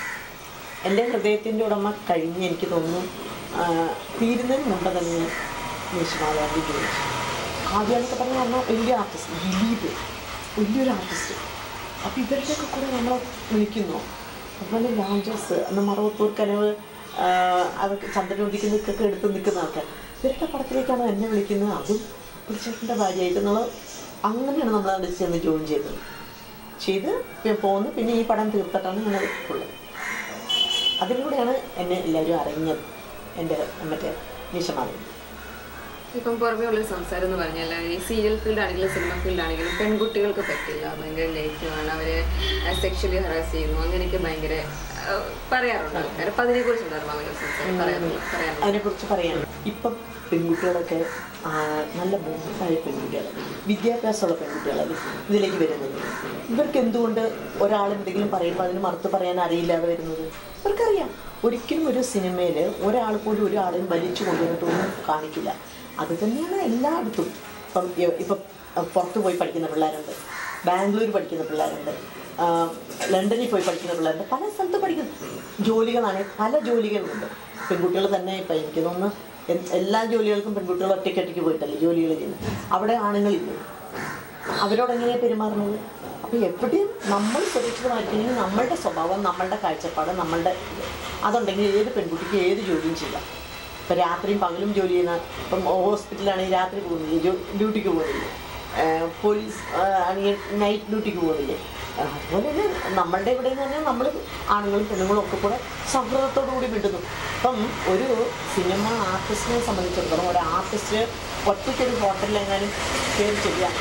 എൻ്റെ ഹൃദയത്തിൻ്റെ ഉടമ കഴിഞ്ഞ് എനിക്ക് തോന്നുന്നു ആ, തീരുന്നതിന് മുമ്പ് തന്നെ ഞാൻ നിഷ്മാലാണ്ടി ചോദിച്ചു ആദ്യമൊക്കെ പറഞ്ഞ പറഞ്ഞാൽ വലിയ ആർട്ടിസ്റ്റ് ദിലീപ് വലിയൊരു ആർട്ടിസ്റ്റ് അപ്പോൾ ഇവരുടെയൊക്കെ കൂടെ നമ്മളെ വിളിക്കുന്നു അതുപോലെ ലാഞ്ചസ് അന്ന് മറവത്തൂർ കനവ് ആ, അതൊക്കെ ചന്ദ്രൻ ഉദിക്കുന്നതൊക്കെ എടുത്ത് നിൽക്കുന്ന ആൾക്കാർ ഇവരുടെ പടത്തിലേക്കാണ് എന്നെ വിളിക്കുന്നത് അതും പുളിച്ചേട്ടൻ്റെ ഭാര്യയായിട്ട് നമ്മൾ അങ്ങനെയാണ് നമ്മൾ അവിടെ ചെന്ന് ജോയിൻ ചെയ്തത് ചെയ്ത് ഞാൻ പോന്നു പിന്നെ ഈ പടം തീർത്തിട്ടാണ് ഞാനത് ഉള്ളത് അതിലൂടെയാണ് എന്നെ എല്ലാവരും അറിഞ്ഞത് എൻ്റെ മറ്റേ നിശമാലി ഇപ്പം പുറമേ ഉള്ള സംസാരം എന്ന് പറഞ്ഞാൽ ഈ സീരിയൽ ഫീൽഡ് ആണെങ്കിലും സിനിമ ഫീൽഡ് ആണെങ്കിലും പെൺകുട്ടികൾക്ക് പറ്റില്ല ഭയങ്കര നെഗറ്റീവാണ് അവരെ സെക്ഷലി ഹറാസ് ചെയ്യുന്നു അങ്ങനെയൊക്കെ ഭയങ്കര ആ, പറയാറുണ്ട് ആൾക്കാർ അപ്പം അതിനെക്കുറിച്ച് ഉണ്ടായിരുന്നു അങ്ങനെ സംസാരം പറയാറുണ്ട് പറയാറുണ്ട് അതിനെക്കുറിച്ച് പറയാൻ ഇപ്പം പെൺകുട്ടികളൊക്കെ ആ, നല്ല ബോധമായ പെൺകുട്ടികൾ വിദ്യാഭ്യാസമുള്ള പെൺകുട്ടികളല്ലേ ഇതിലേക്ക് വരുന്നത് ഇവർക്ക് എന്തുകൊണ്ട് ഒരാൾ എന്തെങ്കിലും പറയുമ്പോൾ അതിന് മറുത്ത് പറയാൻ അറിയില്ലാതെ വരുന്നത് ഇവർക്കറിയാം ഒരിക്കലും ഒരു സിനിമയിൽ ഒരാൾ പോലും ഒരാളെയും വലിച്ചു കൊണ്ടുവന്നിട്ടൊന്നും കാണിക്കില്ല അത് തന്നെയാണ് എല്ലായിടത്തും ഇപ്പം ഇ- ഇപ്പം പുറത്ത് പോയി പഠിക്കുന്ന പിള്ളേരുണ്ട് ബാംഗ്ലൂർ പഠിക്കുന്ന പിള്ളേരുണ്ട് ആ, ലണ്ടനിൽ പോയി പഠിക്കുന്ന പിള്ളേരുണ്ട് പല സ്ഥലത്ത് പഠിക്കുന്നു ജോലികളാണ് പല ജോലികളുണ്ട് പെൺകുട്ടികൾ തന്നെ ഇപ്പം എനിക്ക് തോന്നുന്നു എ- എല്ലാ ജോലികൾക്കും പെൺകുട്ടികൾ ഒറ്റയ്ക്ക് ഒറ്റയ്ക്ക് പോയിട്ടല്ലേ ജോലികൾ ചെയ്യുന്നത് അവിടെ ആണുങ്ങളില്ല അവരോട് എങ്ങനെയാണ് പെരുമാറുന്നത് അപ്പോൾ എവിടെയും നമ്മൾ സുരക്ഷിതമായിരിക്കണമെങ്കിൽ നമ്മളുടെ സ്വഭാവം നമ്മളുടെ കാഴ്ചപ്പാട് നമ്മളുടെ ഇത് അതുണ്ടെങ്കിൽ ഏത് പെൺകുട്ടിക്ക് ഏത് ജോലിയും ചെയ്യാം ഇപ്പം രാത്രിയും പകലും ജോലി ചെയ്യുന്ന ഇപ്പം ഹോസ്പിറ്റലാണെങ്കിൽ രാത്രി പോകുന്നില്ലേ ജോ ഡ്യൂട്ടിക്ക് പോകുന്നില്ലേ ഏഹ് പോലീസ് ഏഹ് ആണെങ്കിൽ നൈറ്റ് ഡ്യൂട്ടിക്ക് പോകുന്നില്ലേ ഏഹ് അതുപോലെ തന്നെ നമ്മളുടെ ഇവിടെ എന്ന് പറഞ്ഞാൽ നമ്മൾ ആണുങ്ങളും പെണ്ണുങ്ങളും ഒക്കെ കൂടെ സൗഹൃദത്തോടു കൂടി വിടുന്നു ഇപ്പം ഒരു സിനിമ ആർട്ടിസ്റ്റിനെ സംബന്ധിച്ചിടത്തോളം ഒരു ആർട്ടിസ്റ്റ് ഒറ്റയ്ക്കൊരു ഹോട്ടലിലെങ്ങാനും കയറി ചെയ്യാൻ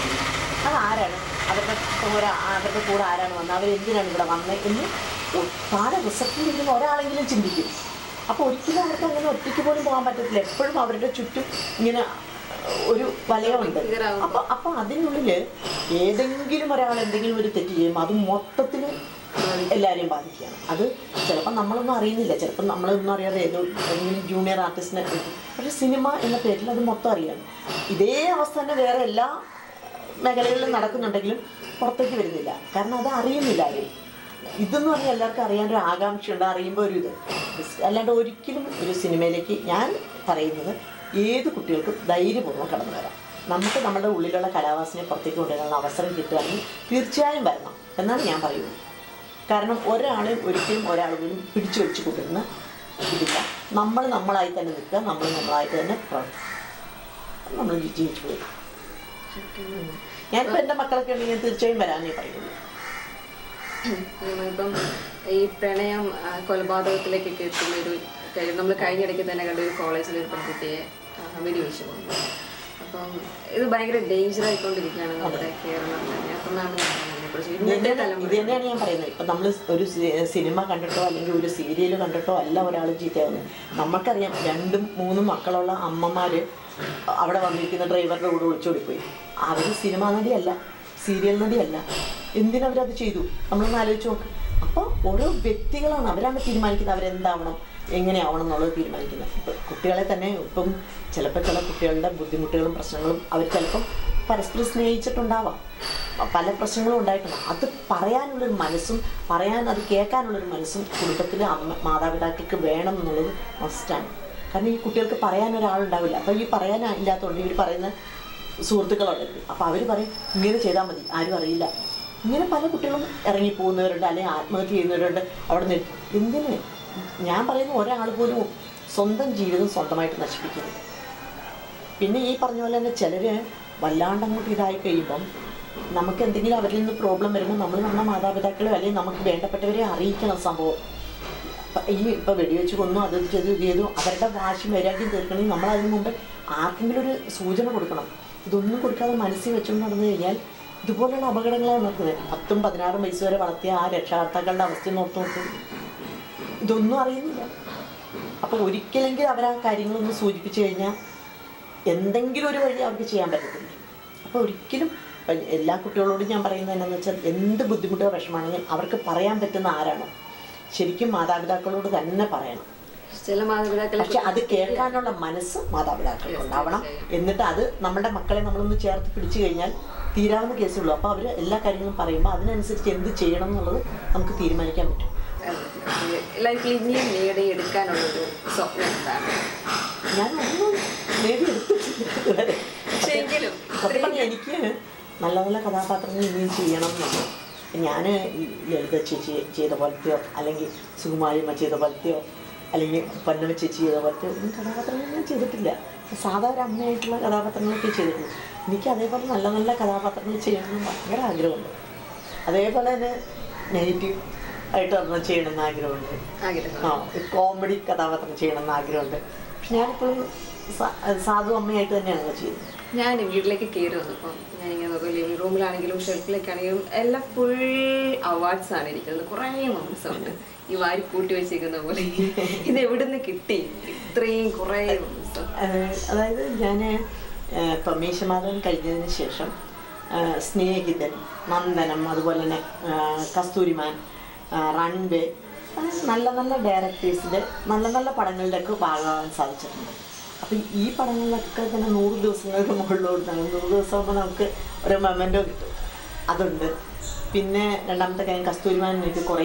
അതാരാണ് അവരുടെ കൂടെ അവരുടെ കൂടെ ആരാണ് വന്നത് അവർ എന്തിനാണ് ഇവിടെ വന്നത് എന്ന് താഴെ റിസപ്റ്റിൽ ഇരിക്കുന്ന ഒരാളെങ്കിലും ചിന്തിക്കും അപ്പോൾ ഒരിക്കലും അവർക്ക് അങ്ങനെ ഒറ്റയ്ക്ക് പോലും പോകാൻ പറ്റത്തില്ല എപ്പോഴും അവരുടെ ചുറ്റും ഇങ്ങനെ ഒരു വലയമുണ്ട് വ്യക്തിപരമാകുമ്പോൾ. അപ്പോൾ അപ്പോൾ അതിനുള്ളിൽ ഏതെങ്കിലും ഒരാൾ എന്തെങ്കിലും ഒരു തെറ്റ് ചെയ്യുമ്പോൾ അത് മൊത്തത്തിൽ എല്ലാവരെയും ബാധിക്കുകയാണ് അത് ചിലപ്പോൾ നമ്മളൊന്നും അറിയുന്നില്ല ചിലപ്പോൾ നമ്മളൊന്നും അറിയാതെ ഏതോ ഏതെങ്കിലും ജൂനിയർ ആർട്ടിസ്റ്റിനെ പക്ഷേ സിനിമ എന്ന പേരിൽ അത് മൊത്തം അറിയാം ഇതേ അവസ്ഥ തന്നെ വേറെ എല്ലാ മേഖലകളിലും നടക്കുന്നുണ്ടെങ്കിലും പുറത്തേക്ക് വരുന്നില്ല കാരണം അത് അറിയുന്നില്ല ആരും ഇതെന്ന് പറഞ്ഞാൽ എല്ലാവർക്കും അറിയാനൊരു ആകാംക്ഷയുണ്ട് അറിയുമ്പോൾ ഒരു ഇത് അല്ലാണ്ട് ഒരിക്കലും ഒരു സിനിമയിലേക്ക് ഞാൻ പറയുന്നത് ഏത് കുട്ടികൾക്കും ധൈര്യപൂർവ്വം കടന്നു വരാം നമുക്ക് നമ്മുടെ ഉള്ളിലുള്ള കലാവാസനയെ പുറത്തേക്ക് കൊണ്ടുവരാനുള്ള അവസരം കിട്ടുകയാണെങ്കിൽ തീർച്ചയായും വരണം എന്നാണ് ഞാൻ പറയുന്നത് കാരണം ഒരാളെയും ഒരിക്കലും ഒരാൾ പോലും പിടിച്ചു വെച്ച് കൊണ്ടുവരുന്ന ഇതില്ല നമ്മൾ നമ്മളായി തന്നെ നിൽക്കുക നമ്മൾ നമ്മളായിട്ട് തന്നെ പ്രവർത്തിക്കുക നമ്മൾ ജീവിച്ചു പോയി ഞാനിപ്പോൾ എൻ്റെ മക്കളൊക്കെ ഉണ്ടെങ്കിൽ തീർച്ചയായും വരാനേ പറയുള്ളൂ ഉം, ഇപ്പം ഈ പ്രണയം ആ, കൊലപാതകത്തിലേക്കൊക്കെ എത്തുന്ന ഒരു കാര്യം നമ്മൾ കഴിഞ്ഞിടയ്ക്ക് തന്നെ കണ്ട ഒരു കോളേജിലെ ഒരു പെൺകുട്ടിയെ ആ, വെടിവെച്ച് കൊന്നു അപ്പം ഇത് ഭയങ്കര ഡേഞ്ചർ ആയിക്കൊണ്ടിരിക്കുകയാണ് നമ്മുടെ കേരളം തന്നെ അപ്പം മാം അതിനെക്കുറിച്ച് ഇത് ഇന്നത്തെ തന്നെയാണ് ഇത് തലമുറ തന്നെയാണ് ഞാൻ പറയുന്നത് ഇപ്പം നമ്മൾ ഒരു സി- സിനിമ കണ്ടിട്ടോ അല്ലെങ്കിൽ ഒരു സീരിയൽ കണ്ടിട്ടോ അല്ല ഒരാൾ ചീത്തയാവുന്നത് നമുക്കറിയാം രണ്ടും മൂന്നും മക്കളുള്ള അമ്മമാർ അവിടെ വന്നിരിക്കുന്ന ഡ്രൈവറുടെ കൂടെ ഒളിച്ചോടി പോയി അവർ സിനിമ നടിയല്ല സീരിയൽ നടിയല്ല എന്തിനവരത് ചെയ്തു നമ്മളൊന്ന് ആലോചിച്ച് നോക്ക് അപ്പോൾ ഓരോ വ്യക്തികളാണ് അവരാണ് തീരുമാനിക്കുന്നത് അവരെന്താവണം എങ്ങനെയാവണം എന്നുള്ളത് തീരുമാനിക്കുന്നത് ഇപ്പം കുട്ടികളെ തന്നെ ഇപ്പം ചിലപ്പോൾ ചില കുട്ടികളുടെ ബുദ്ധിമുട്ടുകളും പ്രശ്നങ്ങളും അവർ ചിലപ്പം പരസ്പരം സ്നേഹിച്ചിട്ടുണ്ടാവാം പല പ്രശ്നങ്ങളും ഉണ്ടായിട്ടുണ്ട് അത് പറയാനുള്ളൊരു മനസ്സും പറയാൻ അത് കേൾക്കാനുള്ളൊരു മനസ്സും കുടുംബത്തിലെ അമ്മ മാതാപിതാക്കൾക്ക് വേണം എന്നുള്ളത് മസ്റ്റാണ് കാരണം ഈ കുട്ടികൾക്ക് പറയാൻ ഒരാളുണ്ടാവില്ല അപ്പോൾ ഈ പറയാൻ ഇല്ലാത്തതുകൊണ്ട് ഇവർ പറയുന്ന സുഹൃത്തുക്കളുണ്ടായിരിക്കും അപ്പോൾ അവർ പറയും ഇങ്ങനെ ചെയ്താൽ മതി ആരും അറിയില്ല ഇങ്ങനെ പല കുട്ടികളും ഇറങ്ങിപ്പോകുന്നവരുണ്ട് അല്ലെങ്കിൽ ആത്മഹത്യ ചെയ്യുന്നവരുണ്ട് അവിടെ നിന്ന് എന്തിന് ഞാൻ പറയുന്ന ഒരാൾ പോലും സ്വന്തം ജീവിതം സ്വന്തമായിട്ട് നശിപ്പിക്കരുത് പിന്നെ ഈ പറഞ്ഞ പോലെ തന്നെ ചിലർ വല്ലാണ്ട് അങ്ങോട്ട് ഇതായി കഴിയുമ്പം നമുക്ക് എന്തെങ്കിലും അവരിൽ നിന്ന് പ്രോബ്ലം വരുമ്പോൾ നമ്മൾ നമ്മുടെ മാതാപിതാക്കളെ അല്ലെങ്കിൽ നമുക്ക് വേണ്ടപ്പെട്ടവരെ അറിയിക്കണം സംഭവം ഇപ്പം ഈ ഇപ്പം വെടിവെച്ച് കൊന്നു അത് ചെയ്തു ഇത് ചെയ്തു അവരുടെ വാശി വൈരാഗ്യം തീർക്കണമെങ്കിൽ നമ്മൾ അതിന് മുമ്പ് ആർക്കെങ്കിലും ഒരു സൂചന കൊടുക്കണം ഇതൊന്നും കൊടുക്കാതെ മനസ്സിൽ വെച്ചുകൊണ്ട് നടന്നു കഴിഞ്ഞാൽ ഇതുപോലെയുള്ള അപകടങ്ങളാണ് നടക്കുന്നത് പത്തും പതിനാറും വയസ്സ് വരെ വളർത്തിയ ആ രക്ഷാകർത്താക്കളുടെ അവസ്ഥ നോർത്ത് നോക്കും ഇതൊന്നും അറിയുന്നില്ല അപ്പോൾ ഒരിക്കലെങ്കിലും അവർ ആ കാര്യങ്ങളൊന്ന് സൂചിപ്പിച്ചു കഴിഞ്ഞാൽ എന്തെങ്കിലും ഒരു വഴി അവർക്ക് ചെയ്യാൻ പറ്റത്തില്ല അപ്പോൾ ഒരിക്കലും ഇപ്പം എല്ലാ കുട്ടികളോടും ഞാൻ പറയുന്നത് എന്താണെന്ന് വെച്ചാൽ എന്ത് ബുദ്ധിമുട്ടോ വിഷമാണെങ്കിലും അവർക്ക് പറയാൻ പറ്റുന്ന ആരാണോ ശരിക്കും മാതാപിതാക്കളോട് തന്നെ പറയണം ചില മാതാപിതാക്കളെ പക്ഷെ അത് കേൾക്കാനുള്ള മനസ്സ് മാതാപിതാക്കൾക്ക് ഉണ്ടാവണം എന്നിട്ട് അത് നമ്മുടെ മക്കളെ നമ്മളൊന്ന് ചേർത്ത് പിടിച്ചു കഴിഞ്ഞാൽ തീരാവുന്ന കേസുള്ളൂ അപ്പോൾ അവർ എല്ലാ കാര്യങ്ങളും പറയുമ്പോൾ അതിനനുസരിച്ച് എന്ത് ചെയ്യണം എന്നുള്ളത് നമുക്ക് തീരുമാനിക്കാൻ പറ്റും ലൈഫിൽ ഇനിയും നേടിയെടുക്കാനുള്ളൊരു സ്വപ്നം എന്താണ് ഞാൻ ഒന്നും നേടിയെടുത്തിട്ടില്ല ഇതുവരെ പക്ഷേ എങ്കിലും സത്യം പറഞ്ഞാൽ എനിക്ക് നല്ല നല്ല കഥാപാത്രങ്ങൾ ഇനിയും ചെയ്യണം എന്നുണ്ട് ഞാൻ ലളിത ചേച്ചി ചെയ്ത പോലത്തെയോ അല്ലെങ്കിൽ സുകുമാരിയമ്മ ചെയ്ത പോലത്തെയോ അല്ലെങ്കിൽ പൊന്നമ്മ ചേച്ചി ചെയ്ത പോലത്തെയോ ഒന്നും കഥാപാത്രങ്ങൾ ഞാൻ ചെയ്തിട്ടില്ല സാധാ ഒരു അമ്മയായിട്ടുള്ള കഥാപാത്രങ്ങളൊക്കെ ചെയ്തിട്ടുള്ളൂ എനിക്ക് അതേപോലെ നല്ല നല്ല കഥാപാത്രങ്ങൾ ചെയ്യണമെന്ന് ഭയങ്കര ആഗ്രഹമുണ്ട് അതേപോലെ തന്നെ നെഗറ്റീവ് ആയിട്ട് ഒരെണ്ണം ചെയ്യണമെന്ന് ആഗ്രഹമുണ്ട് ആഗ്രഹം ആ ഒരു കോമഡി കഥാപാത്രം ചെയ്യണമെന്ന് ആഗ്രഹമുണ്ട് പക്ഷെ ഞാനിപ്പോഴും സാ- സാധു അമ്മയായിട്ട് തന്നെയാണല്ലോ ചെയ്യുന്നത് ഞാൻ വീട്ടിലേക്ക് കയറി വന്നപ്പോൾ ഞാൻ ഇങ്ങനെ നോക്കും ലിവിംഗ് റൂമിലാണെങ്കിലും ഷെൽഫിലേക്കാണെങ്കിലും എല്ലാം ഫുൾ അവാർഡ്സ് ആണ് ഇരിക്കുന്നത് കുറേ മൊമെന്റ്സ് ഉണ്ട് ഈ വാരി കൂട്ടി വെച്ചിരിക്കുന്ന പോലെ ഇത് എവിടുന്ന് കിട്ടി ഇത്രയും കുറേ മൊമെന്റ്സ് ഏഹ് അതായത് ഞാൻ ഇപ്പം മീശമാധവൻ കഴിഞ്ഞതിന് ശേഷം ഏഹ് സ്നേഹിതൻ നന്ദനം അതുപോലെ തന്നെ ഏഹ് കസ്തൂരിമാൻ ഏഹ് റൺവേ അങ്ങനെ നല്ല നല്ല ഡയറക്ടേഴ്സിൻ്റെ നല്ല നല്ല പടങ്ങളിലൊക്കെ ഭാഗമാകാൻ സാധിച്ചിട്ടുണ്ട് അപ്പം ഈ പടങ്ങളിലൊക്കെ തന്നെ നൂറ് ദിവസങ്ങൾക്ക് മുകളിലോട്ട് നൂറ് ദിവസം ആകുമ്പോൾ നമുക്ക് ഒരു മൊമെൻറ്റോ കിട്ടും അതുണ്ട് പിന്നെ രണ്ടാമത്തെ കാര്യം കസ്തൂരിമാൻ എനിക്ക് കുറേ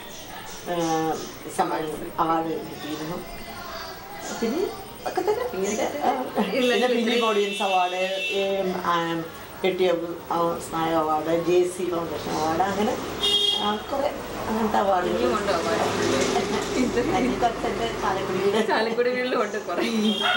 അവാർഡ് കിട്ടിയിരുന്നു പിന്നെ ഒക്കെ തന്നെ പിന്നെ ഫിലിം ഓഡിയൻസ് അവാർഡ് കിട്ടിയ സ്നായ award J C foundation award അങ്ങനെ ആ, കുറെ അങ്ങനത്തെ അവാർഡുകൾ ഇനിയും ഉണ്ടോ അരിക്കൊച്ചൻ്റെ ചാലക്കുടിയുടെ ചാലക്കുടി വീട്ടിലും ഉണ്ട് കുറേ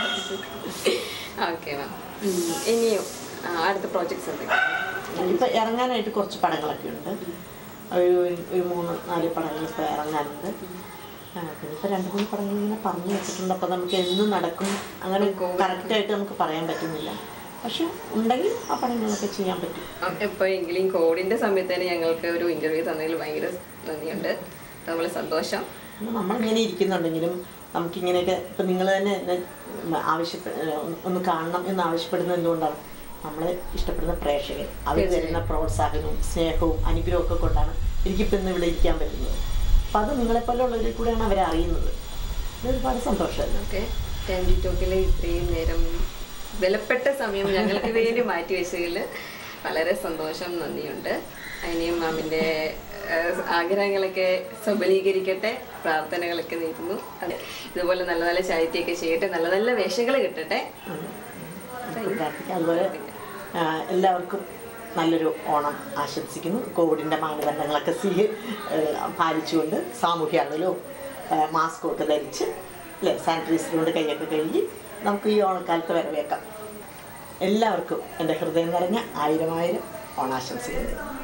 ഓക്കെ മാം ഇനിയും ആ, അടുത്ത പ്രോജക്ട്സ് എന്തൊക്കെയാണ് ഇപ്പം ഇറങ്ങാനായിട്ട് കുറച്ച് പടങ്ങളൊക്കെ ഉണ്ട് ഒരു ഒരു മൂന്ന് നാല് പടങ്ങൾ ഇപ്പോൾ ഇറങ്ങാനുണ്ട് ആ, പിന്നെ ഇപ്പോൾ രണ്ട് മൂന്ന് പടങ്ങൾ ഇങ്ങനെ പറഞ്ഞു വെച്ചിട്ടുണ്ട് അപ്പോൾ നമുക്ക് എന്ത് നടക്കും അങ്ങനെ കറക്റ്റായിട്ട് നമുക്ക് പറയാൻ പറ്റുന്നില്ല പക്ഷെ ഉണ്ടെങ്കിൽ ആ പടങ്ങളൊക്കെ ചെയ്യാൻ പറ്റും എപ്പോഴെങ്കിലും കോവിഡിന്റെ സമയത്ത് തന്നെ ഞങ്ങൾക്ക് ഒരു ഇന്റർവ്യൂ തന്നതിൽ ഭയങ്കര നന്ദിയുണ്ട് അതുപോലെ സന്തോഷം പിന്നെ നമ്മളിങ്ങനെ ഇരിക്കുന്നുണ്ടെങ്കിലും നമുക്കിങ്ങനെയൊക്കെ ഇപ്പം നിങ്ങൾ തന്നെ എന്നെ ആവശ്യപ്പെ ഒന്ന് കാണണം എന്ന് ആവശ്യപ്പെടുന്നത് എന്തുകൊണ്ടാണ് നമ്മൾ ഇഷ്ടപ്പെടുന്ന പ്രേക്ഷകർ അവർ തരുന്ന പ്രോത്സാഹനവും സ്നേഹവും അനുഗ്രഹവും ഒക്കെ കൊണ്ടാണ് എനിക്കിപ്പോൾ ഇന്ന് ഇവിടെ ഇരിക്കാൻ പറ്റുന്നത് അപ്പം അത് നിങ്ങളെപ്പോലുള്ളവരെ കൂടെയാണ് അവരെ അറിയുന്നത് അത് ഒരുപാട് സന്തോഷമല്ല ഓക്കെ ടാൻഡി ടോക്കിൽ ഇത്രയും നേരം വിലപ്പെട്ട സമയം ഞങ്ങൾക്ക് വേണ്ടി മാറ്റി വെച്ചതിൽ വളരെ സന്തോഷം നന്ദിയുണ്ട് അതിനെയും മാമിൻ്റെ ആഗ്രഹങ്ങളൊക്കെ സബലീകരിക്കട്ടെ പ്രാർത്ഥനകളൊക്കെ നേരുന്നു അതെ ഇതുപോലെ നല്ല നല്ല ചാരിറ്റിയൊക്കെ ചെയ്യട്ടെ നല്ല നല്ല വേഷങ്ങൾ കിട്ടട്ടെ നമുക്ക് പ്രാർത്ഥിക്കാം അതുപോലെ ആ, എല്ലാവർക്കും നല്ലൊരു ഓണം ആശംസിക്കുന്നു കോവിഡിൻ്റെ മാനദണ്ഡങ്ങളൊക്കെ സ്വീ പാലിച്ചുകൊണ്ട് സാമൂഹ്യ അകലവും ആ, മാസ്കും ഒക്കെ ധരിച്ച് അല്ലേ സാനിറ്റൈസർ കൊണ്ട് കൈയൊക്കെ കഴുകി നമുക്ക് ഈ ഓണക്കാലത്ത് വരവേക്കാം എല്ലാവർക്കും എൻ്റെ ഹൃദയം നിറഞ്ഞ ആയിരം ആയിരം ഓണാശംസകൾ